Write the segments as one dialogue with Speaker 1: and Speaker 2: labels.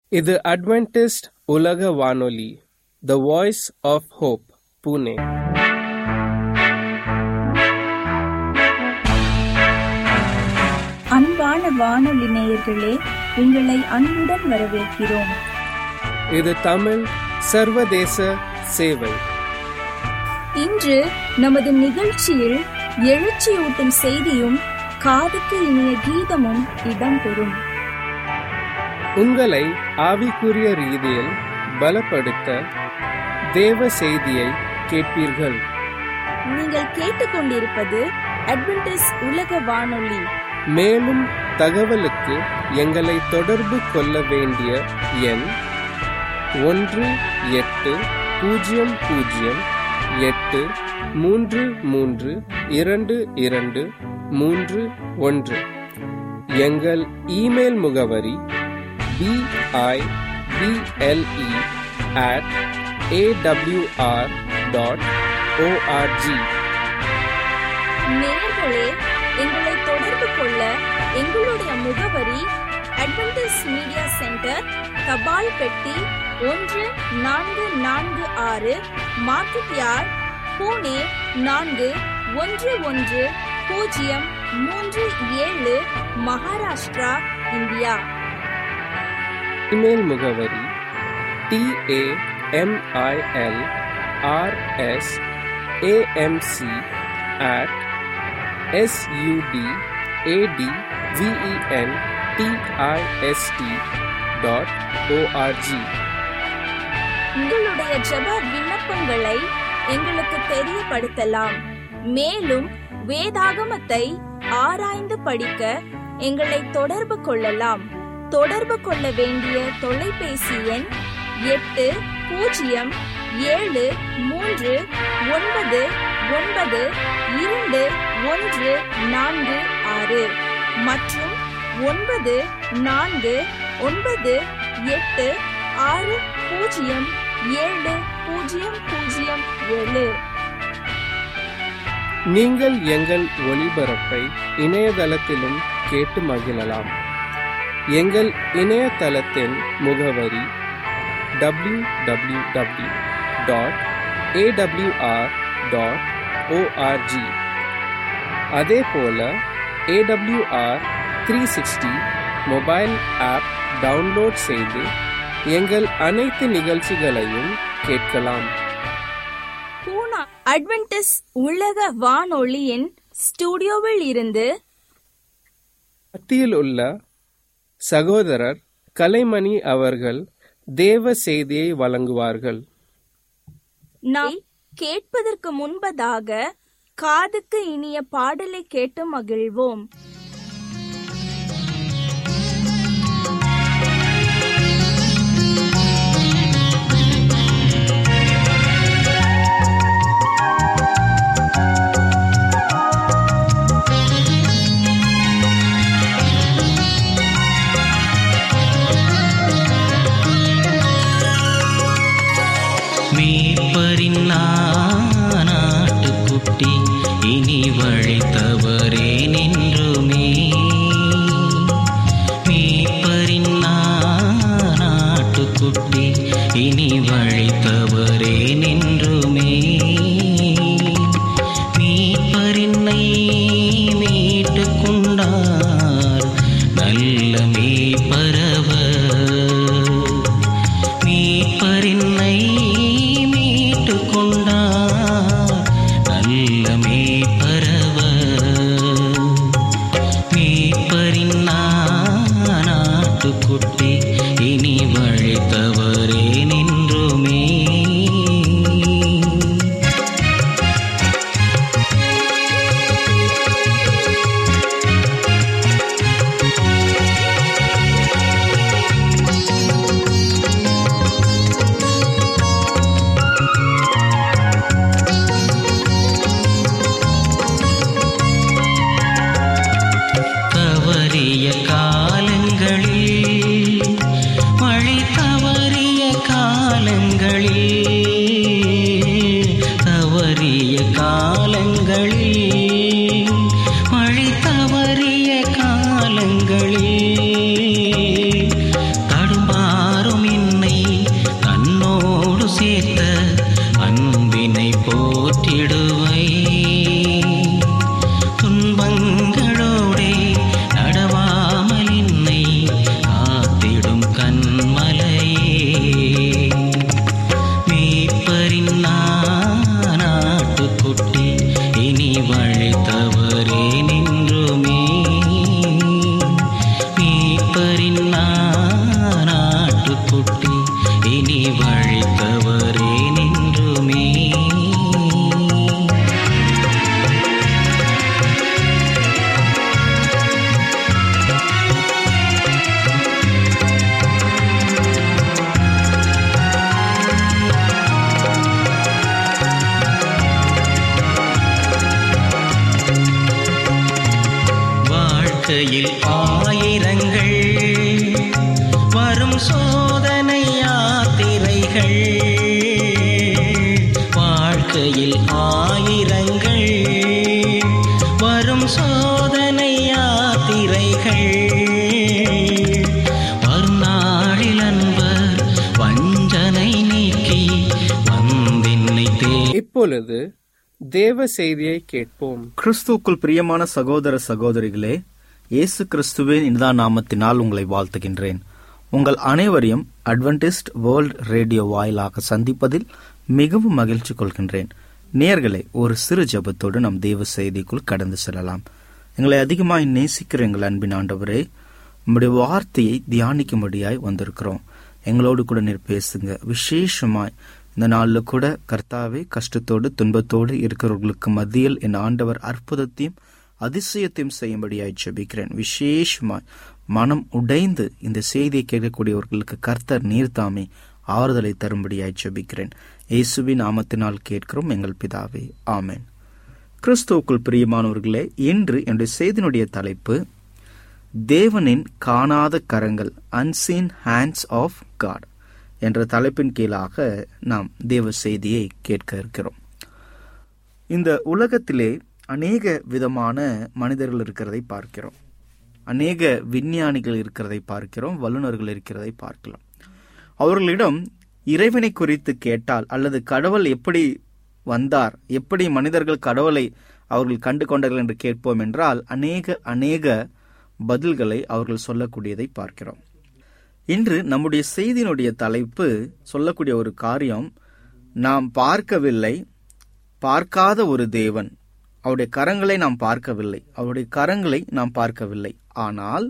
Speaker 1: இது அட்வென்டிஸ்ட் உலக வானொலி the voice of hope Pune
Speaker 2: அன்பான வானொலி நேயர்களே உங்களை அன்புடன் வரவேற்கிறோம்
Speaker 1: இது தமிழ் சர்வதேச சேவை
Speaker 2: இன்று நமது நிகழ்ச்சியில் எழுச்சியூட்டும் செய்தியும் காதுக்கு இனிய கீதமும் இடம்பெறும்
Speaker 1: உங்களை ஆவிக்குரிய ரீதியில் பலப்படுத்த தேவ செய்தியை கேட்பீர்கள்
Speaker 2: நீங்கள் கேட்டுக்கொண்டிருப்பது அட்வென்டிஸ் உலக வானொலி
Speaker 1: மேலும் தகவலுக்கு எங்களை தொடர்பு கொள்ள வேண்டிய எண் ஒன்று எட்டு பூஜ்ஜியம் பூஜ்ஜியம் எட்டு மூன்று மூன்று இரண்டு இரண்டு மூன்று ஒன்று எங்கள் இமெயில் முகவரி BIBLE at AWR dot ORG
Speaker 2: நேயர்களே எங்களை தொடர்பு கொள்ள எங்களுடைய முகவரி அட்வென்டிஸ் மீடியா சென்டர் தபால் பெட்டி ஒன்று நான்கு நான்கு ஆறு மார்க்கெட் யார்ட் பூனே நான்கு ஒன்று ஒன்று பூஜ்ஜியம் மூன்று ஏழு மகாராஷ்டிரா இந்தியா
Speaker 1: இமெயில் முகவரி TAMIL RS AMC at SUD AD VEN TIST dot ORG
Speaker 2: உங்களுடைய ஜெப விண்ணப்பங்களை எங்களுக்கு தெரியப்படுத்தலாம் மேலும் வேதாகமத்தை ஆராய்ந்து படிக்க எங்களை தொடர்பு கொள்ளலாம் தொடர்பு கொள்ள வேண்டிய தொலைபேசி எண் எட்டு பூஜ்ஜியம் ஏழு மூன்று ஒன்பது ஒன்பது இரண்டு ஒன்று நான்கு ஆறு மற்றும் ஒன்பது நான்கு ஒன்பது எட்டு ஆறு பூஜ்ஜியம் ஏழு பூஜ்ஜியம் பூஜ்ஜியம் ஏழு
Speaker 1: நீங்கள் எங்கள் ஒளிபரப்பை இணையதளத்திலும் கேட்டு மகிழலாம் எங்கள் இணையதளத்தின் முகவரி W W W dot AWR dot ORG அதே போல AWR three sixty mobile app download செய்து எங்கள் அனைத்து நிகழ்ச்சிகளையும் கேட்கலாம்
Speaker 2: பூனா அட்வென்டிஸ் உலக வானொலியின் ஸ்டுடியோவில் இருந்து
Speaker 1: மத்தியில் உள்ள சகோதரர் கலைமணி அவர்கள் தேவ செய்தியை வழங்குவார்கள்
Speaker 2: நாம் கேட்பதற்கு முன்பதாக காதுக்கு இனிய பாடலை கேட்டு மகிழ்வோம்
Speaker 3: மீட்பரின் நாட்டுக்குட்டி இனி வழித்தவரே நின்றுமே மீட்பரின் நாட்டுக்குட்டி இனி வழித்தவரே நின்றுமே மீட்பரின்னை மீட்டு கொண்டார் நல்ல மீட்பரவர் மீட்பரின்னை மீட்டு கொண்டார் நல்ல மீட்பரவர் மீட்பரின் நாட்டுக்குட்டி இனி வழித்தவரே நின்றுமே தவறிய காலங்களில்
Speaker 1: இப்பொழுது தேவ செய்தியை கேட்போம்
Speaker 4: கிறிஸ்துவுக்குள் பிரியமான சகோதர சகோதரிகளே இயேசு கிறிஸ்துவின் இனிதா நாமத்தினால் உங்களை வாழ்த்துகின்றேன் உங்கள் அனைவரையும் அட்வென்டிஸ்ட் வேர்ல்ட் ரேடியோ வாயிலாக சந்திப்பதில் மிகவும் மகிழ்ச்சி கொள்கின்றேன் நேயர்களே ஒரு சிறு ஜெபத்தோடு நம் தேவ செய்திக்குள் கடந்து செல்லலாம் எங்களை அதிகமாய் நேசிக்கிற எங்கள் அன்பின் ஆண்டவரே உம்முடைய வார்த்தையை தியானிக்கும்படியாய் வந்திருக்கிறோம் எங்களோடு கூட நீர் பேசுங்க விசேஷமாய் இந்த நாளில் கூட கர்த்தாவே கஷ்டத்தோடு துன்பத்தோடு இருக்கிறவர்களுக்கு மத்தியில் என் ஆண்டவர் அற்புதத்தையும் அதிசயத்தையும் செய்யும்படியாய் ஜெபிக்கிறேன் விசேஷமாய் மனம் உடைந்து இந்த செய்தியை கேட்கக்கூடியவர்களுக்கு கர்த்தர் நீர்தாமே ஆறுதலை தரும்படியாய் ஜெபிக்கிறேன் இயேசுவின் நாமத்தினால் கேட்கிறோம் எங்கள் பிதாவே ஆமென் கிறிஸ்துவுக்குள் பிரியமானவர்களே இன்று என்னுடைய செய்தியினுடைய தலைப்பு தேவனின் காணாத கரங்கள் அன்சீன் ஹேண்ட்ஸ் ஆஃப் காட் என்ற தலைப்பின் கீழாக நாம் தேவ செய்தியை கேட்க இருக்கிறோம் இந்த உலகத்திலே அநேக விதமான மனிதர்கள் இருக்கிறதை பார்க்கிறோம் அநேக விஞ்ஞானிகள் இருக்கிறதை பார்க்கிறோம் வல்லுநர்கள் இருக்கிறதை பார்க்கலாம் அவர்களிடம் இறைவனை குறித்து கேட்டால் அல்லது கடவுள் எப்படி வந்தார் எப்படி மனிதர்கள் கடவுளை அவர்கள் கண்டு கொண்டார்கள் என்று கேட்போம் என்றால் அநேக அநேக பதில்களை அவர்கள் சொல்லக்கூடியதை பார்க்கிறோம் இன்று நம்முடைய செய்தியினுடைய தலைப்பு சொல்லக்கூடிய ஒரு காரியம் நாம் பார்க்கவில்லை பார்க்காத ஒரு தேவன் அவருடைய கரங்களை நாம் பார்க்கவில்லை அவருடைய கரங்களை நாம் பார்க்கவில்லை ஆனால்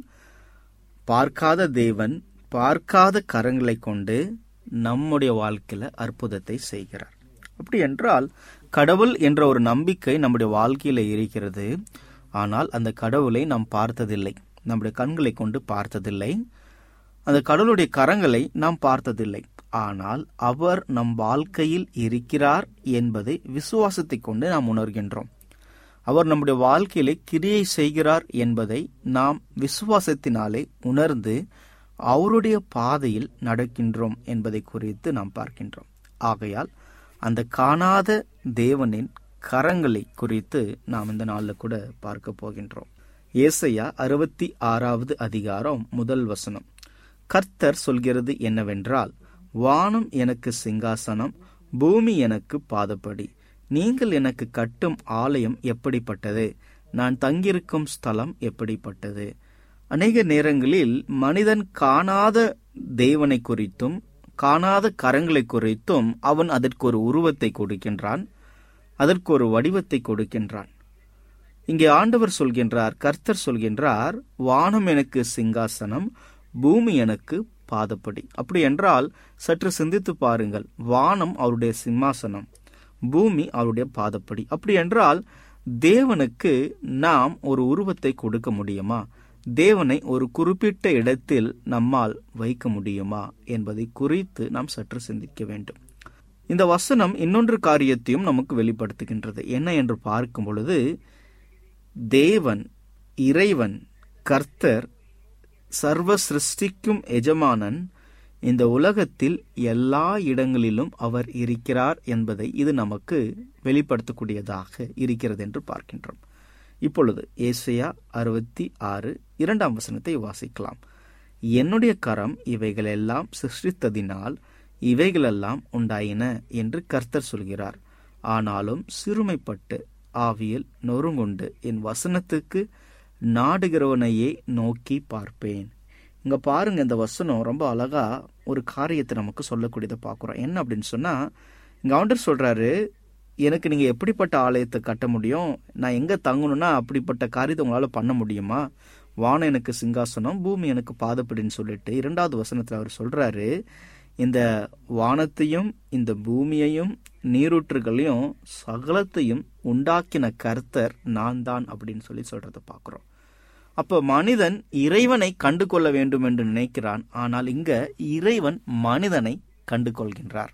Speaker 4: பார்க்காத தேவன் பார்க்காத கரங்களை கொண்டு நம்முடைய வாழ்க்கையில அற்புதத்தை செய்கிறார் அப்படி என்றால் கடவுள் என்ற ஒரு நம்பிக்கை நம்முடைய வாழ்க்கையில இருக்கிறது ஆனால் அந்த கடவுளை நாம் பார்த்ததில்லை நம்முடைய கண்களை கொண்டு பார்த்ததில்லை அந்த கடவுளுடைய கரங்களை நாம் பார்த்ததில்லை ஆனால் அவர் நம் வாழ்க்கையில் இருக்கிறார் என்பதை விசுவாசத்தை கொண்டு நாம் உணர்கின்றோம் அவர் நம்முடைய வாழ்க்கையிலே கிரியை செய்கிறார் என்பதை நாம் விசுவாசத்தினாலே உணர்ந்து அவருடைய பாதையில் நடக்கின்றோம் என்பதை குறித்து நாம் பார்க்கின்றோம் ஆகையால் அந்த காணாத தேவனின் கரங்களை குறித்து நாம் இந்த நாளில் கூட பார்க்க போகின்றோம் ஏசையா அறுபத்தி ஆறாவது அதிகாரம் முதல் வசனம் கர்த்தர் சொல்கிறது என்னவென்றால் வானம் எனக்கு சிங்காசனம் பூமி எனக்கு பாதப்படி நீங்கள் எனக்கு கட்டும் ஆலயம் எப்படிப்பட்டது நான் தங்கியிருக்கும் ஸ்தலம் எப்படிப்பட்டது அநேக நேரங்களில் மனிதன் காணாத தேவனை குறித்தும் காணாத கரங்களை குறித்தும் அவன் அதற்கு ஒரு உருவத்தை கொடுக்கின்றான் அதற்கு ஒரு வடிவத்தை கொடுக்கின்றான் இங்கே ஆண்டவர் சொல்கின்றார் கர்த்தர் சொல்கின்றார் வானம் எனக்கு சிங்காசனம் பூமி எனக்கு பாதப்படி அப்படி என்றால் சற்று சிந்தித்து பாருங்கள் வானம் அவருடைய சிம்மாசனம் பூமி அவருடைய பாதப்படி அப்படி என்றால் தேவனுக்கு நாம் ஒரு உருவத்தை கொடுக்க முடியுமா தேவனை ஒரு குறிப்பிட்ட இடத்தில் நம்மால் வைக்க முடியுமா என்பதை குறித்து நாம் சற்று சிந்திக்க வேண்டும் இந்த வசனம் இன்னொன்று காரியத்தையும் நமக்கு வெளிப்படுத்துகின்றது என்ன என்று பார்க்கும் பொழுது தேவன் இறைவன் கர்த்தர் சர்வ சிருஷ்டிக்கும் எஜமானன் இந்த உலகத்தில் எல்லா இடங்களிலும் அவர் இருக்கிறார் என்பதை இது நமக்கு வெளிப்படுத்தக்கூடியதாக இருக்கிறது என்று பார்க்கின்றோம் இப்பொழுது ஏசையா அறுபத்தி ஆறு இரண்டாம் வசனத்தை வாசிக்கலாம் என்னுடைய கரம் இவைகளெல்லாம் சிருஷ்டித்ததினால் இவைகளெல்லாம் உண்டாயின என்று கர்த்தர் சொல்கிறார் ஆனாலும் சிறுமைப்பட்டு ஆவியில் நொறுங்குண்டு என் வசனத்துக்கு நாடுகிறவனையே நோக்கி பார்ப்பேன் இங்க பாருங்க இந்த வசனம் ரொம்ப அழகா ஒரு காரியத்தை நமக்கு சொல்லக்கூடியதை பார்க்குறோம் என்ன அப்படின்னு சொன்னா இங்க ஆண்டர் சொல்றாரு எனக்கு நீங்க எப்படிப்பட்ட ஆலயத்தை கட்ட முடியும் நான் எங்க தங்கணும்னா அப்படிப்பட்ட காரியத்தை உங்களால பண்ண முடியுமா வானம் எனக்கு சிங்காசனம் பூமி எனக்கு பாதப்படின்னு சொல்லிட்டு இரண்டாவது வசனத்துல அவர் சொல்றாரு இந்த வானத்தையும் இந்த பூமியையும் நீரூற்றுகளையும் சகலத்தையும் உண்டாக்கின கர்த்தர் நான் தான் அப்படின்னு சொல்லி சொல்றத பார்க்கிறோம் அப்ப மனிதன் இறைவனை கண்டு கொள்ள வேண்டும் என்று நினைக்கிறான் ஆனால் இங்க இறைவன் மனிதனை கண்டு கொள்கின்றார்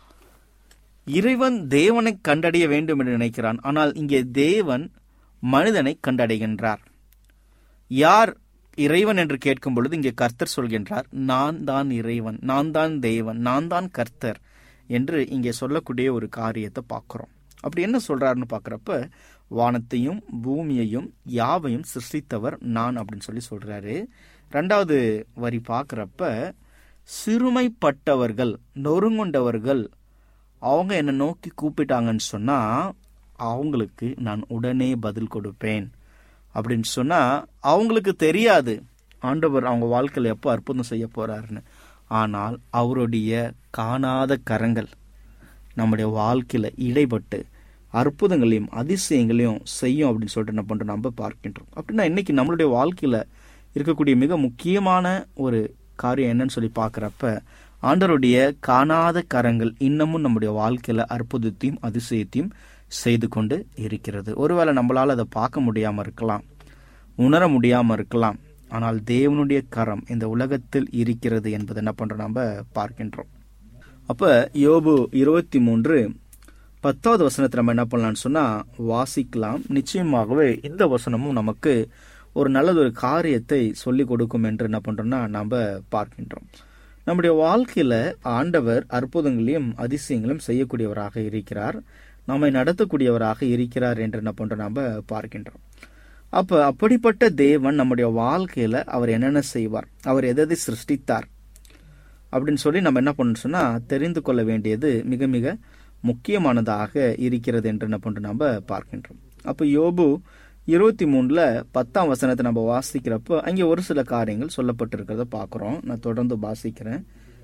Speaker 4: இறைவன் தேவனை கண்டடைய வேண்டும் என்று நினைக்கிறான் ஆனால் இங்கே தேவன் மனிதனை கண்டடைகின்றார் யார் இறைவன் என்று கேட்கும் பொழுது இங்கே கர்த்தர் சொல்கின்றார் நான் தான் இறைவன் நான் தான் தேவன் நான் தான் கர்த்தர் என்று இங்கே சொல்லக்கூடிய ஒரு காரியத்தை பார்க்கிறோம் அப்படி என்ன சொல்றாருன்னு பார்க்குறப்ப வானத்தையும் பூமியையும் யாவையும் சிருஷ்டித்தவர் நான் அப்படின்னு சொல்லி சொல்றாரு ரெண்டாவது வரி பார்க்குறப்ப சிறுமைப்பட்டவர்கள் நொறுங்குண்டவர்கள் அவங்க என்னை நோக்கி கூப்பிட்டாங்கன்னு சொன்னா அவங்களுக்கு நான் உடனே பதில் கொடுப்பேன் அப்படின்னு சொன்னா அவங்களுக்கு தெரியாது ஆண்டவர் அவங்க வாழ்க்கையில் எப்போ அற்புதம் செய்ய போறாருன்னு ஆனால் அவருடைய காணாத கரங்கள் நம்முடைய வாழ்க்கையில இடைப்பட்டு அற்புதங்களையும் அதிசயங்களையும் செய்யும் அப்படின்னு சொல்லிட்டு என்ன பண்றோம் நம்ம பார்க்கின்றோம் அப்படின்னா இன்னைக்கு நம்மளுடைய வாழ்க்கையில இருக்கக்கூடிய மிக முக்கியமான ஒரு காரியம் என்னன்னு சொல்லி பார்க்குறப்ப ஆண்டவருடைய காணாத கரங்கள் இன்னமும் நம்முடைய வாழ்க்கையில அற்புதத்தையும் அதிசயத்தையும் செய்து கொண்டு இருக்கிறது ஒருவேளை நம்மளால அதை பார்க்க முடியாம இருக்கலாம் உணர முடியாம இருக்கலாம் ஆனால் தேவனுடைய கரம் இந்த உலகத்தில் இருக்கிறது என்பதை என்ன பண்றோம் நம்ம பார்க்கின்றோம் அப்ப யோபு இருபத்தி மூன்று பத்தாவது வசனத்தை நம்ம என்ன பண்ணலாம்னு சொன்னா வாசிக்கலாம் நிச்சயமாகவே இந்த வசனமும் நமக்கு ஒரு நல்லது ஒரு காரியத்தை சொல்லி கொடுக்கும் என்று என்ன பண்றோம்னா நாம பார்க்கின்றோம் நம்முடைய வாழ்க்கையில ஆண்டவர் அற்புதங்களையும் அதிசயங்களும் செய்யக்கூடியவராக இருக்கிறார் நம்மை நடத்தக்கூடியவராக இருக்கிறார் என்று என்ன பண்றோம் நாம பார்க்கின்றோம் அப்ப அப்படிப்பட்ட தேவன் நம்முடைய வாழ்க்கையில அவர் என்னென்ன செய்வார் அவர் எதை சிருஷ்டித்தார் அப்படின்னு சொல்லி நம்ம என்ன பண்ணணும் சொன்னா தெரிந்து கொள்ள வேண்டியது மிக மிக முக்கியமானதாக இருக்கிறது என்று என்ன பண்றோம் நம்ம பார்க்கின்றோம் அப்ப யோபு இருபத்தி மூணுல பத்தாம் வசனத்தை நம்ம வாசிக்கிறப்ப அங்கே ஒரு சில காரியங்கள் சொல்லப்பட்டிருக்கிறத பார்க்கிறோம் நான் தொடர்ந்து வாசிக்கிறேன்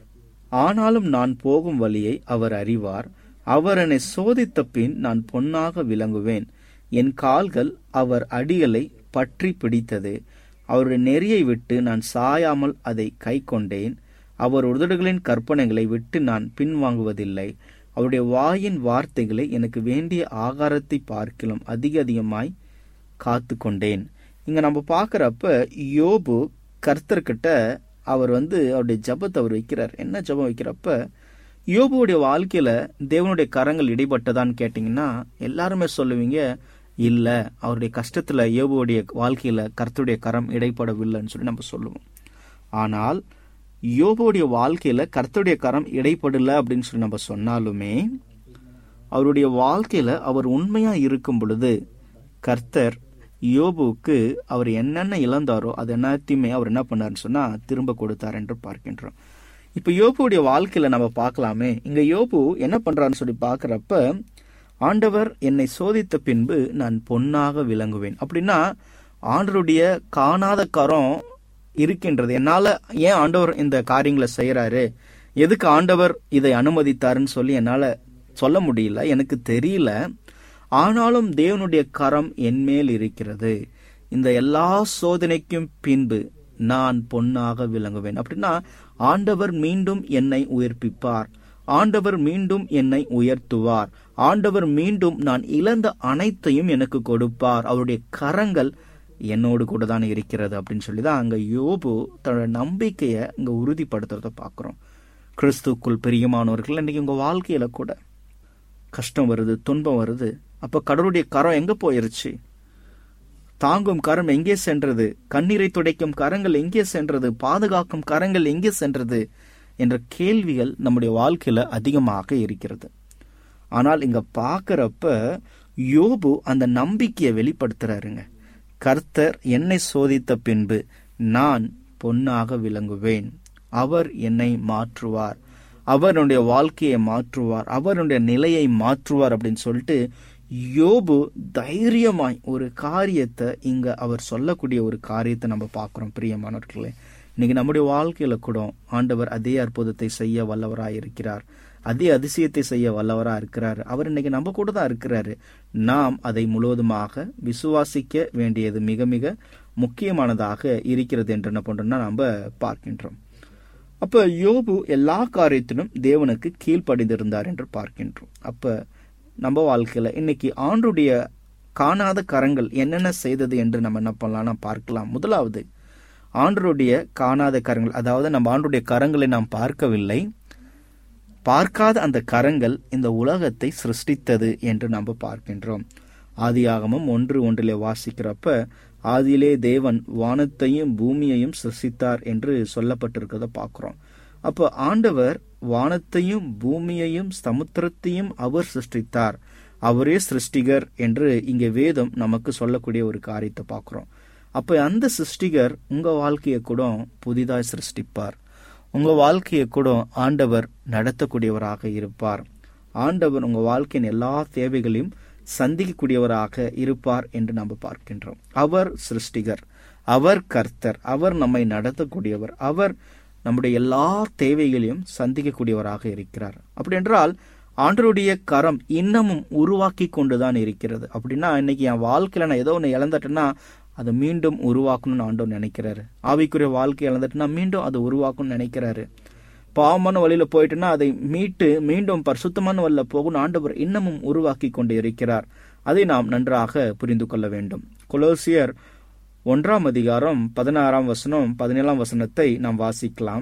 Speaker 4: ஆனாலும் நான் போகும் வழியை அவர் அறிவார் அவர் என்னை சோதித்த பின் நான் பொன்னாக விளங்குவேன் என் கால்கள் அவர் அடிகளை பற்றி பிடித்தது அவருடைய நெறியை விட்டு நான் சாயாமல் அதை கை கொண்டேன் அவர் உதடுகளின் கற்பனைகளை விட்டு நான் பின்வாங்குவதில்லை அவருடைய வாயின் வார்த்தைகளை எனக்கு வேண்டிய ஆகாரத்தை பார்க்கிலும் அதிக அதிகமாய் காத்து கொண்டேன் இங்க நம்ம பார்க்கறப்ப யோபு கர்த்தர்கிட்ட அவர் வந்து அவருடைய ஜபத்தை அவர் வைக்கிறார் என்ன ஜபம் வைக்கிறப்ப யோபுடைய வாழ்க்கையில தேவனுடைய கரங்கள் இடைப்பட்டதான்னு கேட்டீங்கன்னா எல்லாருமே சொல்லுவீங்க இல்ல அவருடைய கஷ்டத்துல யோபுடைய வாழ்க்கையில கர்த்தருடைய கரம் இடைப்படவில்லைன்னு சொல்லி நம்ம சொல்லுவோம் ஆனால் யோபுடைய வாழ்க்கையில கர்த்தருடைய கரம் இடைப்படல அப்படின்னு சொல்லி நம்ம சொன்னாலுமே அவருடைய வாழ்க்கையில அவர் உண்மையா இருக்கும் பொழுது கர்த்தர் யோபுவுக்கு அவர் என்னென்ன இழந்தாரோ அது எல்லாத்தையுமே அவர் என்ன பண்ணாருன்னு சொன்னா திரும்ப கொடுத்தார் என்று பார்க்கின்றோம் இப்ப யோபுடைய வாழ்க்கையில நம்ம பார்க்கலாமே இங்க யோபு என்ன பண்றாருன்னு சொல்லி பார்க்கறப்ப ஆண்டவர் என்னை சோதித்த பின்பு நான் பொன்னாக விளங்குவேன் அப்படின்னா ஆண்டருடைய காணாத கரம் இருக்கின்றது என்னால ஏன் ஆண்டவர் இந்த காரியங்களை செய்யறாரு எதுக்கு ஆண்டவர் இதை அனுமதித்தாருன்னு சொல்லி என்னால சொல்ல முடியல எனக்கு தெரியல ஆனாலும் தேவனுடைய கரம் என்மேல் இருக்கிறது இந்த எல்லா சோதனைக்கும் பின்பு நான் பொன்னாக விளங்குவேன் அப்படின்னா ஆண்டவர் மீண்டும் என்னை உயிர்ப்பிப்பார் ஆண்டவர் மீண்டும் என்னை உயர்த்துவார் ஆண்டவர் மீண்டும் நான் இழந்த அனைத்தையும் எனக்கு கொடுப்பார் அவருடைய கரங்கள் என்னோடு கூட தான் இருக்கிறது அப்படின்னு சொல்லி தான் அங்க யோபு தன்னோட நம்பிக்கையை இங்க உறுதிப்படுத்துறத பார்க்கிறோம் கிறிஸ்துக்குள் பிரியமானவர்கள் இன்னைக்கு உங்க வாழ்க்கையில கூட கஷ்டம் வருது துன்பம் வருது அப்ப கடவுளுடைய கரம் எங்க போயிருச்சு தாங்கும் கரம் எங்கே சென்றது கண்ணீரை துடைக்கும் கரங்கள் எங்கே சென்றது பாதுகாக்கும் கரங்கள் எங்கே சென்றது என்ற கேள்விகள் நம்முடைய வாழ்க்கையில அதிகமாக இருக்கிறது ஆனால் இங்க பாக்குறப்ப யோபு அந்த நம்பிக்கையை வெளிப்படுத்துறாருங்க கர்த்தர் என்னை சோதித்த பின்பு நான் பொன்னாக விளங்குவேன் அவர் என்னை மாற்றுவார் அவருடைய வாழ்க்கையை மாற்றுவார் அவருடைய நிலையை மாற்றுவார் அப்படின்னு சொல்லிட்டு யோபு தைரியமாய் ஒரு காரியத்தை இங்க அவர் சொல்லக்கூடிய ஒரு காரியத்தை நம்ம பார்க்கிறோம் பிரியமானவர்களே இன்னைக்கு நம்முடைய வாழ்க்கையில கூட ஆண்டவர் அதே அற்புதத்தை செய்ய வல்லவராய் இருக்கிறார் அதே அதிசயத்தை செய்ய வல்லவரா இருக்கிறார் அவர் இன்னைக்கு நம்ம கூட தான் இருக்கிறாரு நாம் அதை முழுவதுமாக விசுவாசிக்க வேண்டியது மிக மிக முக்கியமானதாக இருக்கிறது என்று என்ன பண்றோம்னா நம்ம பார்க்கின்றோம் அப்ப யோபு எல்லா காரியத்திலும் தேவனுக்கு கீழ்ப்படிந்திருந்தார் என்று பார்க்கின்றோம் அப்ப நம்ம வாழ்க்கையில இன்னைக்கு ஆண்டுடைய காணாத கரங்கள் என்னென்ன செய்தது என்று நம்ம என்ன பண்ணலாம்னா பார்க்கலாம் முதலாவது ஆண்டருடைய காணாத கரங்கள் அதாவது நம்ம ஆண்டுடைய கரங்களை நாம் பார்க்கவில்லை பார்க்காத அந்த கரங்கள் இந்த உலகத்தை சிருஷ்டித்தது என்று நாம் பார்க்கின்றோம் ஆதியாகமம் ஒன்று ஒன்றிலே வாசிக்கிறப்ப ஆதியிலே தேவன் வானத்தையும் பூமியையும் சிருஷ்டித்தார் என்று சொல்லப்பட்டிருக்கிறத பார்க்கிறோம் அப்போ ஆண்டவர் வானத்தையும் பூமியையும் சமுத்திரத்தையும் அவர் சிருஷ்டித்தார் அவரே சிருஷ்டிகர் என்று இங்கே வேதம் நமக்கு சொல்லக்கூடிய ஒரு காரியத்தை பார்க்கிறோம் அப்ப அந்த சிருஷ்டிகர் உங்க வாழ்க்கையை கூட புதிதாய் சிருஷ்டிப்பார் உங்க வாழ்க்கையை கூட ஆண்டவர் நடத்தக்கூடியவராக இருப்பார் ஆண்டவர் உங்க வாழ்க்கையின் எல்லா தேவைகளையும் சந்திக்கக்கூடியவராக இருப்பார் என்று நாம் பார்க்கின்றோம் அவர் சிருஷ்டிகர் அவர் கர்த்தர் அவர் நம்மை நடத்தக்கூடியவர் அவர் நம்முடைய எல்லா தேவைகளையும் சந்திக்கக்கூடியவராக இருக்கிறார் அப்படி என்றால் ஆண்டருடைய கரம் இன்னமும் உருவாக்கி கொண்டுதான் இருக்கிறது அப்படின்னா இன்னைக்கு என் வாழ்க்கையில நான் ஏதோ ஒன்று இழந்துட்டேன்னா அதை மீண்டும் உருவாக்கணும்னு ஆண்டவர் நினைக்கிறாரு ஆவிக்குரிய வாழ்க்கை இழந்துட்டுனா மீண்டும் அதை உருவாக்கணும்னு நினைக்கிறாரு பாவமான வழியில போயிட்டுன்னா அதை மீட்டு மீண்டும் பரிசுத்தமான வழியில போகணும் ஆண்டவர் இன்னமும் உருவாக்கி கொண்டு இருக்கிறார் அதை நாம் நன்றாக புரிந்து கொள்ள வேண்டும் கொலோசியர் ஒன்றாம் அதிகாரம் பதினாறாம் வசனம் பதினேழாம் வசனத்தை நாம் வாசிக்கலாம்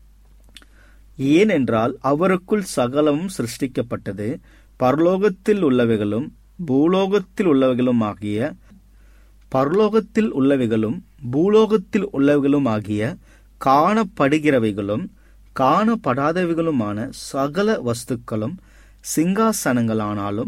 Speaker 4: ஏனென்றால் அவருக்குள் சகலமும் சிருஷ்டிக்கப்பட்டது பரலோகத்தில் உள்ளவைகளும் பூலோகத்தில் உள்ளவைகளும் ஆகிய பரலோகத்தில் உள்ளவைகளும் பூலோகத்தில் உள்ளவைகளும் ஆகிய காணப்படுகிறவைகளும் காணப்படாதவைகளுமான சகல வஸ்துக்களும் சிங்காசனங்களானாலும்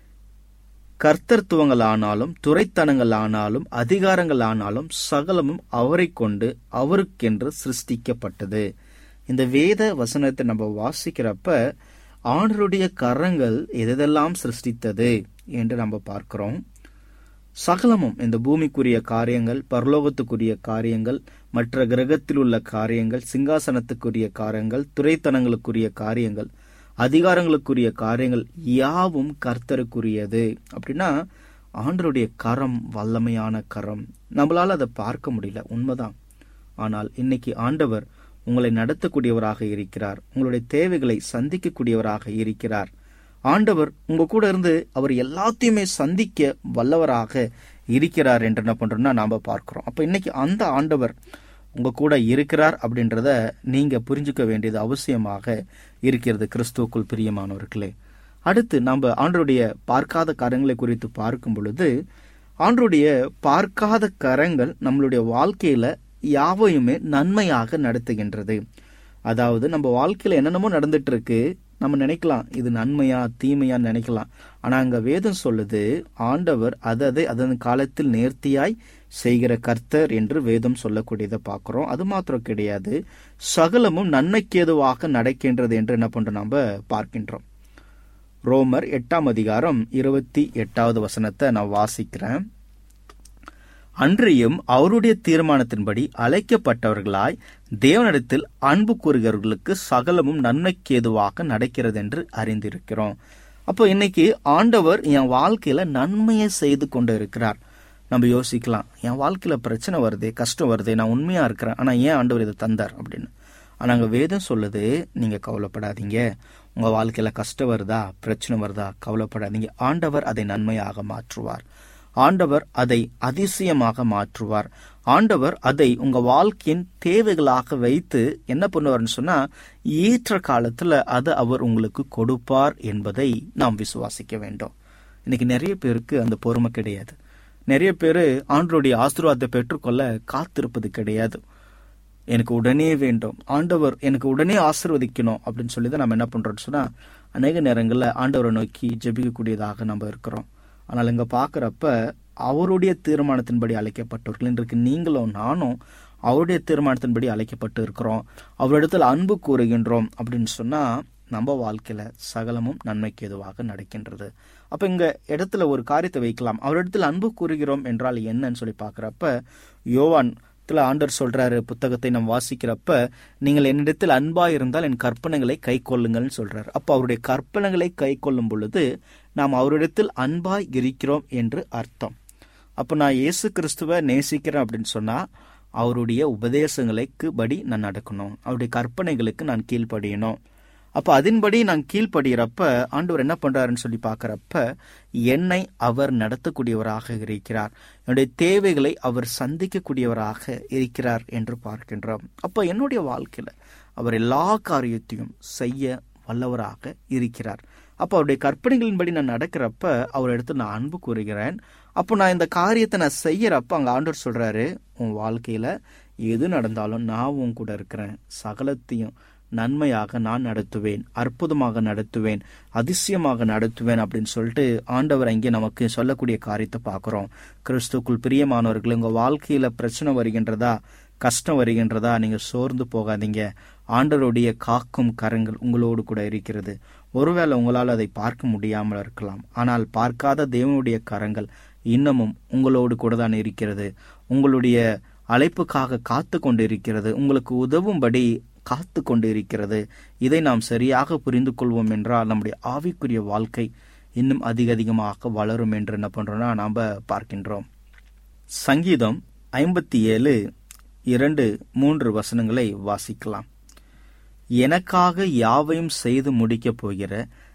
Speaker 4: கர்த்தர்த்துவங்களானாலும் துறைத்தனங்களானாலும் அதிகாரங்களானாலும் சகலமும் அவரை கொண்டு அவருக்கென்று சிருஷ்டிக்கப்பட்டது இந்த வேத வசனத்தை நம்ம வாசிக்கிறப்ப ஆண்டருடைய கரங்கள் எதெல்லாம் சிருஷ்டித்தது என்று நம்ம பார்க்கிறோம் சகலமும் இந்த பூமிக்குரிய காரியங்கள் பரலோகத்துக்குரிய காரியங்கள் மற்ற கிரகத்தில் உள்ள காரியங்கள் சிங்காசனத்துக்குரிய காரியங்கள் துறைத்தனங்களுக்குரிய காரியங்கள் அதிகாரங்களுக்குரிய காரியங்கள் யாவும் கர்த்தருக்குரியது அப்படின்னா ஆண்டருடைய கரம் வல்லமையான கரம் நம்மளால அதை பார்க்க முடியல உண்மைதான் ஆனால் இன்னைக்கு ஆண்டவர் உங்களை நடத்தக்கூடியவராக இருக்கிறார் உங்களுடைய தேவைகளை சந்திக்கக்கூடியவராக இருக்கிறார் ஆண்டவர் உங்க கூட இருந்து அவர் எல்லாத்தையுமே சந்திக்க வல்லவராக இருக்கிறார் என்று என்ன பண்றோம்னா நாம பார்க்கிறோம் அப்ப இன்னைக்கு அந்த ஆண்டவர் உங்க கூட இருக்கிறார் அப்படின்றத நீங்க புரிஞ்சுக்க வேண்டியது அவசியமாக இருக்கிறது கிறிஸ்துவுக்குள் பிரியமானவர்களே அடுத்து நம்ம ஆண்டருடைய பார்க்காத காரியங்களை குறித்து பார்க்கும் பொழுது ஆண்டருடைய பார்க்காத கரங்கள் நம்மளுடைய வாழ்க்கையில யாவையுமே நன்மையாக நடத்துகின்றது அதாவது நம்ம வாழ்க்கையில என்னென்னமோ நடந்துட்டு இருக்கு நம்ம நினைக்கலாம் இது நன்மையா தீமையான்னு நினைக்கலாம் ஆனா அங்க வேதம் சொல்லுது ஆண்டவர் அததை அதன் காலத்தில் நேர்த்தியாய் செய்கிற கர்த்தர் என்று வேதம் சொல்லக்கூடியதை பார்க்கிறோம் அது மாத்திரம் கிடையாது சகலமும் நன்மைக்கேதுவாக நடக்கின்றது என்று என்ன பண்றோம் நாம பார்க்கின்றோம் ரோமர் எட்டாம் அதிகாரம் இருபத்தி எட்டாவது வசனத்தை நான் வாசிக்கிறேன் அன்றியும் அவருடைய தீர்மானத்தின்படி அழைக்கப்பட்டவர்களாய் தேவனிடத்தில் அன்பு கூறுகிறவர்களுக்கு சகலமும் நன்மைக்கேதுவாக நடக்கிறது என்று அறிந்திருக்கிறோம் அப்போ இன்னைக்கு ஆண்டவர் என் வாழ்க்கையில நன்மையை செய்து கொண்டு இருக்கிறார் நம்ம யோசிக்கலாம் என் வாழ்க்கையில பிரச்சனை வருதே கஷ்டம் வருதே நான் உண்மையா இருக்கிறேன் ஆனா ஏன் ஆண்டவர் இதை தந்தார் அப்படின்னு ஆனா அங்க வேதம் சொல்லுது நீங்க கவலைப்படாதீங்க உங்க வாழ்க்கையில கஷ்டம் வருதா பிரச்சனை வருதா கவலைப்படாதீங்க ஆண்டவர் அதை நன்மையாக மாற்றுவார் ஆண்டவர் அதை அதிசயமாக மாற்றுவார் ஆண்டவர் அதை உங்க வாழ்க்கையின் தேவைகளாக வைத்து என்ன பண்ணுவார்னு சொன்னா ஏற்ற காலத்துல அதை அவர் உங்களுக்கு கொடுப்பார் என்பதை நாம் விசுவாசிக்க வேண்டும் இன்னைக்கு நிறைய பேருக்கு அந்த பொறுமை கிடையாது நிறைய பேர் ஆண்டருடைய ஆசீர்வாதத்தை பெற்றுக்கொள்ள காத்திருப்பது கிடையாது எனக்கு உடனே வேண்டும் ஆண்டவர் எனக்கு உடனே ஆசிர்வதிக்கணும் அப்படின்னு சொல்லி தான் நம்ம என்ன பண்றோம்னு சொன்னா அநேக நேரங்களில் ஆண்டவரை நோக்கி ஜெபிக்கக்கூடியதாக நம்ம இருக்கிறோம் ஆனால் இங்க பார்க்குறப்ப அவருடைய தீர்மானத்தின்படி அழைக்கப்பட்டவர்கள் இன்றைக்கு நீங்களும் நானும் அவருடைய தீர்மானத்தின்படி அழைக்கப்பட்டு இருக்கிறோம் அவரிடத்தில் அன்பு கூறுகின்றோம் அப்படின்னு சொன்னா நம்ம வாழ்க்கையில சகலமும் நன்மைக்கு எதுவாக நடக்கின்றது அப்ப இங்க இடத்துல ஒரு காரியத்தை வைக்கலாம் அவரிடத்தில் அன்பு கூறுகிறோம் என்றால் என்னன்னு சொல்லி பார்க்கிறப்ப யோவான் ஆண்டர் சொல்றாரு புத்தகத்தை நாம் வாசிக்கிறப்ப நீங்கள் என்னிடத்தில் அன்பா இருந்தால் என் கற்பனைகளை கை கொள்ளுங்கள்னு சொல்றாரு அப்ப அவருடைய கற்பனைகளை கை கொள்ளும் பொழுது நாம் அவரிடத்தில் அன்பாய் இருக்கிறோம் என்று அர்த்தம் அப்ப நான் இயேசு கிறிஸ்துவ நேசிக்கிறேன் அப்படின்னு சொன்னா அவருடைய உபதேசங்களுக்கு படி நான் நடக்கணும் அவருடைய கற்பனைகளுக்கு நான் கீழ்ப்படியணும் அப்ப அதன்படி நான் கீழ்ப்படுகிறப்ப ஆண்டவர் என்ன பண்றாருன்னு சொல்லி பார்க்கறப்ப என்னை அவர் நடத்தக்கூடியவராக இருக்கிறார் என்னுடைய தேவைகளை அவர் சந்திக்கக்கூடியவராக இருக்கிறார் என்று பார்க்கின்றோம் அப்ப என்னுடைய வாழ்க்கையில அவர் எல்லா காரியத்தையும் செய்ய வல்லவராக இருக்கிறார் அப்ப அவருடைய கற்பனைகளின்படி நான் நடக்கிறப்ப அவர் எடுத்து நான் அன்பு கூறுகிறேன் அப்போ நான் இந்த காரியத்தை நான் செய்யறப்ப அங்க ஆண்டவர் சொல்றாரு உன் வாழ்க்கையில எது நடந்தாலும் நான் உன் கூட இருக்கிறேன் சகலத்தையும் நன்மையாக நான் நடத்துவேன் அற்புதமாக நடத்துவேன் அதிசயமாக நடத்துவேன் அப்படின்னு சொல்லிட்டு ஆண்டவர் அங்கே நமக்கு சொல்லக்கூடிய காரியத்தை பார்க்குறோம் கிறிஸ்துக்குள் பிரியமானவர்கள் உங்கள் வாழ்க்கையில் பிரச்சனை வருகின்றதா கஷ்டம் வருகின்றதா நீங்க சோர்ந்து போகாதீங்க ஆண்டவருடைய காக்கும் கரங்கள் உங்களோடு கூட இருக்கிறது ஒருவேளை உங்களால் அதை பார்க்க முடியாமல் இருக்கலாம் ஆனால் பார்க்காத தேவனுடைய கரங்கள் இன்னமும் உங்களோடு கூட தான் இருக்கிறது உங்களுடைய அழைப்புக்காக காத்து கொண்டு இருக்கிறது உங்களுக்கு உதவும்படி காத்து கொண்டு இருக்கிறது இதை நாம் சரியாக புரிந்து கொள்வோம் என்றால் நம்முடைய ஆவிக்குரிய வாழ்க்கை இன்னும் அதிக அதிகமாக வளரும் என்று என்ன பண்றோம்னா நாம் பார்க்கின்றோம் சங்கீதம் ஐம்பத்தி ஏழு இரண்டு மூன்று வசனங்களை வாசிக்கலாம் எனக்காக யாவையும் செய்து முடிக்கப் போகிற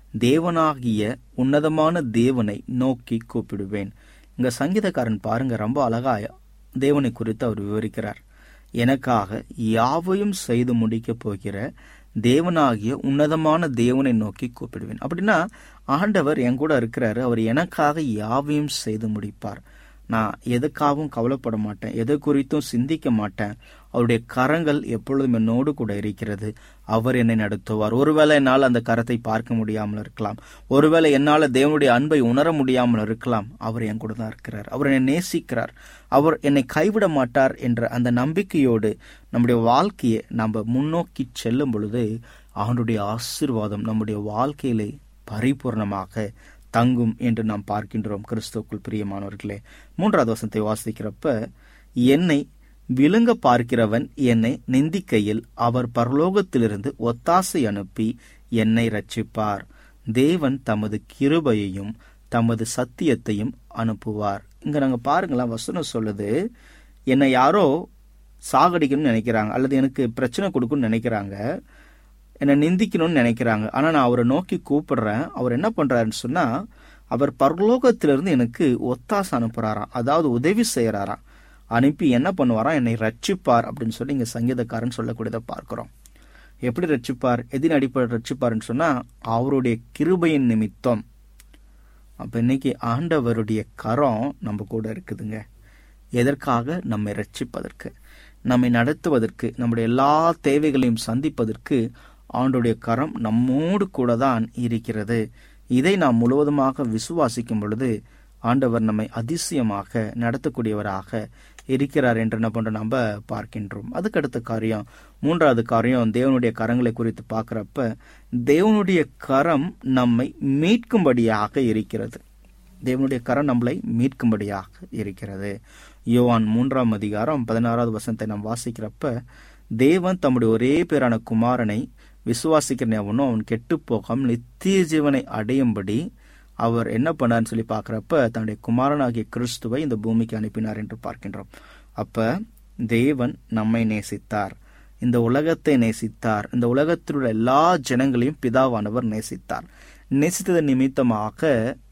Speaker 4: தேவனாகிய உன்னதமான தேவனை நோக்கி கூப்பிடுவேன் இங்க சங்கீதக்காரன் பாருங்க ரொம்ப அழகா தேவனை குறித்து அவர் விவரிக்கிறார் எனக்காக யாவையும் செய்து முடிக்கப் போகிற தேவனாகிய உன்னதமான தேவனை நோக்கி கூப்பிடுவேன் அப்படின்னா ஆண்டவர் என் கூட இருக்கிறாரு அவர் எனக்காக யாவையும் செய்து முடிப்பார் நான் எதுக்காகவும் கவலைப்பட மாட்டேன் எதை குறித்தும் சிந்திக்க மாட்டேன் அவருடைய கரங்கள் எப்பொழுதும் என்னோடு கூட இருக்கிறது அவர் என்னை நடத்துவார் ஒருவேளை என்னால் அந்த கரத்தை பார்க்க முடியாமல் இருக்கலாம் ஒருவேளை என்னால் தேவனுடைய அன்பை உணர முடியாமல் இருக்கலாம் அவர் என் கூட தான் இருக்கிறார் அவர் என்னை நேசிக்கிறார் அவர் என்னை கைவிட மாட்டார் என்ற அந்த நம்பிக்கையோடு நம்முடைய வாழ்க்கையை நம்ம முன்னோக்கி செல்லும் பொழுது அவனுடைய ஆசீர்வாதம் நம்முடைய வாழ்க்கையிலே பரிபூர்ணமாக தங்கும் என்று நாம் பார்க்கின்றோம் கிறிஸ்துவுக்குள் பிரியமானவர்களே மூன்றாவது வசனத்தை வாசிக்கிறப்ப என்னை விழுங்க பார்க்கிறவன் என்னை நிந்திக்கையில் அவர் பரலோகத்திலிருந்து ஒத்தாசை அனுப்பி என்னை ரட்சிப்பார் தேவன் தமது கிருபையையும் தமது சத்தியத்தையும் அனுப்புவார் இங்க நாங்க பாருங்களேன் வசனம் சொல்லுது என்னை யாரோ சாகடிக்கணும்னு நினைக்கிறாங்க அல்லது எனக்கு பிரச்சனை கொடுக்கணும்னு நினைக்கிறாங்க என்னை நிந்திக்கணும்னு நினைக்கிறாங்க ஆனா நான் அவரை நோக்கி கூப்பிடுறேன் அவர் என்ன பண்றாருன்னு சொன்னா அவர் பரலோகத்திலிருந்து எனக்கு ஒத்தாசை அனுப்புறாராம் அதாவது உதவி செய்யறாராம் அனுப்பி என்ன பண்ணுவாராம் என்னை ரட்சிப்பார் அப்படின்னு சொல்லி இங்க சங்கீதக்காரன் சொல்லக்கூடியதை பார்க்கிறோம் எப்படி ரட்சிப்பார் எதின் அடிப்படை ரட்சிப்பார்னு சொன்னா அவருடைய கிருபையின் நிமித்தம் அப்ப இன்னைக்கு ஆண்டவருடைய கரம் நம்ம கூட இருக்குதுங்க எதற்காக நம்மை ரட்சிப்பதற்கு நம்மை நடத்துவதற்கு நம்முடைய எல்லா தேவைகளையும் சந்திப்பதற்கு ஆண்டுடைய கரம் நம்மோடு கூட தான் இருக்கிறது இதை நாம் முழுவதுமாக விசுவாசிக்கும் பொழுது ஆண்டவர் நம்மை அதிசயமாக நடத்தக்கூடியவராக இருக்கிறார் என்று என்ன பண்ற நம்ம பார்க்கின்றோம் அதுக்கடுத்த காரியம் மூன்றாவது காரியம் தேவனுடைய கரங்களை குறித்து பார்க்கிறப்ப தேவனுடைய கரம் நம்மை மீட்கும்படியாக இருக்கிறது தேவனுடைய கரம் நம்மளை மீட்கும்படியாக இருக்கிறது யோவான் மூன்றாம் அதிகாரம் பதினாறாவது வசனத்தை நாம் வாசிக்கிறப்ப தேவன் தம்முடைய ஒரே பேரான குமாரனை விசுவாசிக்கிறன் எவனோ அவன் கெட்டு போகாம நித்திய ஜீவனை அடையும்படி அவர் என்ன பண்ணார்னு சொல்லி பார்க்கிறப்ப தன்னுடைய குமாரனாகிய கிறிஸ்துவை இந்த பூமிக்கு அனுப்பினார் என்று பார்க்கின்றோம் அப்ப தேவன் நம்மை நேசித்தார் இந்த உலகத்தை நேசித்தார் இந்த உலகத்தில் உள்ள எல்லா ஜனங்களையும் பிதாவானவர் நேசித்தார் நேசித்ததன் நிமித்தமாக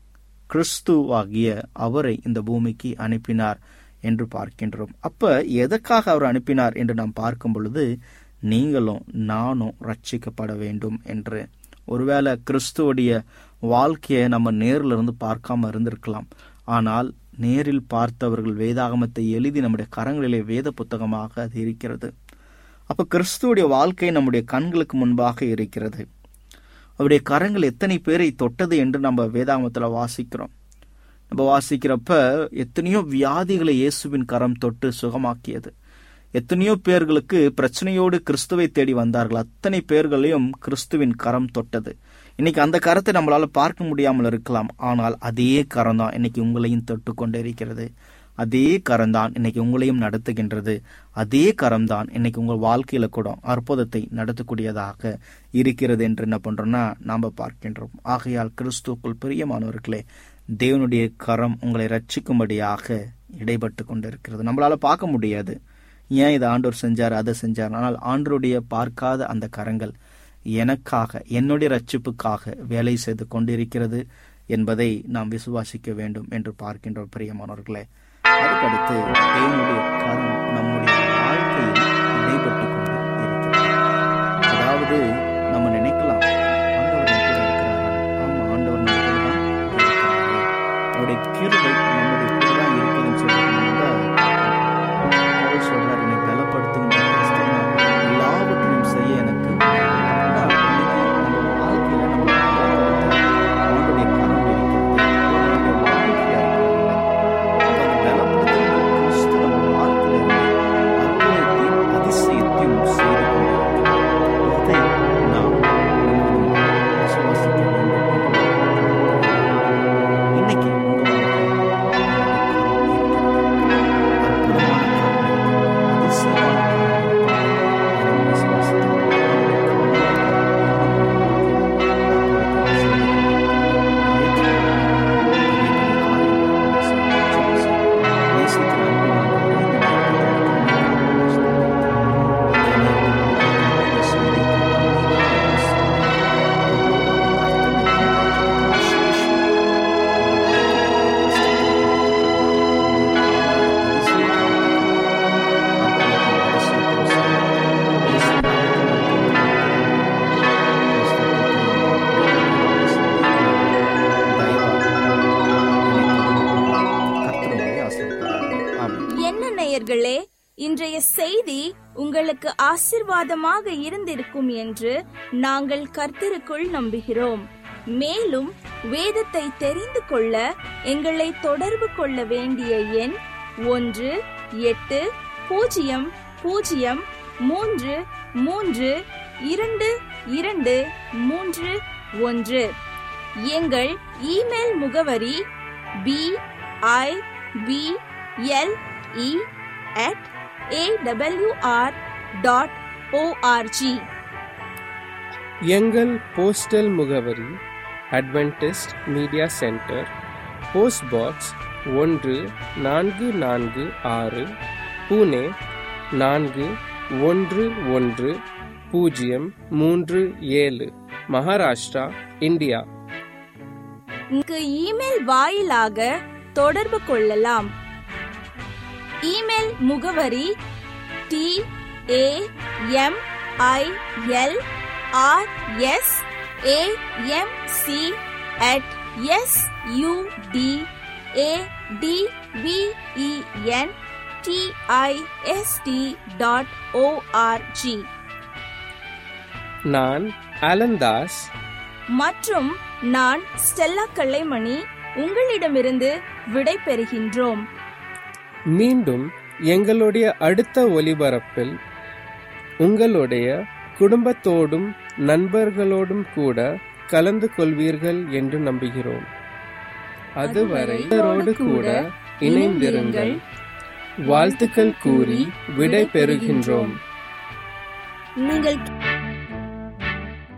Speaker 4: கிறிஸ்துவாகிய அவரை இந்த பூமிக்கு அனுப்பினார் என்று பார்க்கின்றோம் அப்ப எதற்காக அவர் அனுப்பினார் என்று நாம் பார்க்கும் பொழுது நீங்களும் நானும் ரட்சிக்கப்பட வேண்டும் என்று ஒருவேளை கிறிஸ்துவோடைய வாழ்க்கையை நம்ம நேரில் இருந்து பார்க்காம இருந்திருக்கலாம் ஆனால் நேரில் பார்த்தவர்கள் வேதாகமத்தை எழுதி நம்முடைய கரங்களிலே வேத புத்தகமாக அது இருக்கிறது அப்ப கிறிஸ்துவோடைய வாழ்க்கை நம்முடைய கண்களுக்கு முன்பாக இருக்கிறது அவருடைய கரங்கள் எத்தனை பேரை தொட்டது என்று நம்ம வேதாகமத்தில் வாசிக்கிறோம் நம்ம வாசிக்கிறப்ப எத்தனையோ வியாதிகளை இயேசுவின் கரம் தொட்டு சுகமாக்கியது எத்தனையோ பேர்களுக்கு பிரச்சனையோடு கிறிஸ்துவை தேடி வந்தார்கள் அத்தனை பேர்களையும் கிறிஸ்துவின் கரம் தொட்டது இன்னைக்கு அந்த கரத்தை நம்மளால பார்க்க முடியாமல் இருக்கலாம் ஆனால் அதே கரம் தான் இன்னைக்கு உங்களையும் தொட்டு கொண்டு இருக்கிறது அதே கரம் தான் இன்னைக்கு உங்களையும் நடத்துகின்றது அதே கரம் தான் இன்னைக்கு உங்கள் வாழ்க்கையில கூட அற்புதத்தை நடத்தக்கூடியதாக இருக்கிறது என்று என்ன பண்றோம்னா நாம பார்க்கின்றோம் ஆகையால் கிறிஸ்துக்குள் பிரியமானவர்களே தேவனுடைய கரம் உங்களை ரட்சிக்கும்படியாக இடைப்பட்டு கொண்டிருக்கிறது நம்மளால பார்க்க முடியாது ஏன் இதை ஆண்டவர் செஞ்சார் அதை செஞ்சார் ஆனால் ஆண்டருடைய பார்க்காத அந்த கரங்கள் எனக்காக என்னுடைய ரட்சிப்புக்காக வேலை செய்து கொண்டிருக்கிறது என்பதை நாம் விசுவாசிக்க வேண்டும் என்று பார்க்கின்றோம் பிரியமானவர்களே அதுக்கடுத்து தேவனுடைய கரம் நம்முடைய வாழ்க்கையில் இடைப்பட்டு கொண்டு இருக்கிறது அதாவது நம்ம நினைக்கலாம் ஆண்டவர் என் கூட இருக்கிறாரா ஆமா ஆண்டவர் நம்ம கூட தான் இருக்கிறாரு அவருடைய கிருபை நம்முடைய கூட தான் இருக்குதுன்னு சொல்றது நம்ம பவுல் சொல்றாரு என்னை பலப்படுத்துகின்ற கிறிஸ்தவன் எல்லாவற்றையும் செய்ய எனக்கு அப்படின்னா இன்னைக்கு நம்ம வாழ்க்கையில நம்ம பலப்படுத்த அவருடைய கரம் இருக்கிறது நம்முடைய வாழ்க்கையில இருக்கிறது அப்ப அந்த பலப்படுத்துகின்ற கிறிஸ்து நம்ம வாழ்க்கையில இருந்து
Speaker 2: செய்தி உங்களுக்கு ஆசிர்வாதமாக இருந்திருக்கும் என்று நாங்கள் கர்த்தருக்குள் நம்புகிறோம் மேலும் வேதத்தை தெரிந்து கொள்ள எங்களை தொடர்பு கொள்ள வேண்டிய எண் ஒன்று எட்டு பூஜ்ஜியம் பூஜ்ஜியம் மூன்று மூன்று இரண்டு இரண்டு மூன்று ஒன்று எங்கள் இமெயில் முகவரி B I B L E at AWR dot ORG
Speaker 1: எங்கள் போஸ்டல் முகவரி Adventist media centre post box ஒன்று நான்கு நான்கு ஆறு புனே நான்கு ஒன்று ஒன்று பூஜ்ஜியம் மூன்று ஏழு மகாராஷ்டிரா இந்தியா
Speaker 2: இங்கு இமெயில் வாயிலாக தொடர்பு கொள்ளலாம் இமெயில் முகவரி T A M I L R S A M C at S U D A D V E N T I S T dot ORG
Speaker 1: நான் அலந்தாஸ்
Speaker 2: மற்றும் நான் ஸ்டெல்லா கல்லைமணி உங்களிடமிருந்து விடை பெறுகின்றோம்
Speaker 1: மீண்டும் எங்களுடைய அடுத்த ஒலிபரப்பில் உங்களுடைய குடும்பத்தோடும் நண்பர்களோடும் கூட கலந்து கொள்வீர்கள் என்று நம்புகிறோம் அதுவரை இவரோடு கூட இணைந்திருங்கள் வாழ்த்துக்கள் கூறி விடை பெறுகின்றோம்
Speaker 2: நீங்கள்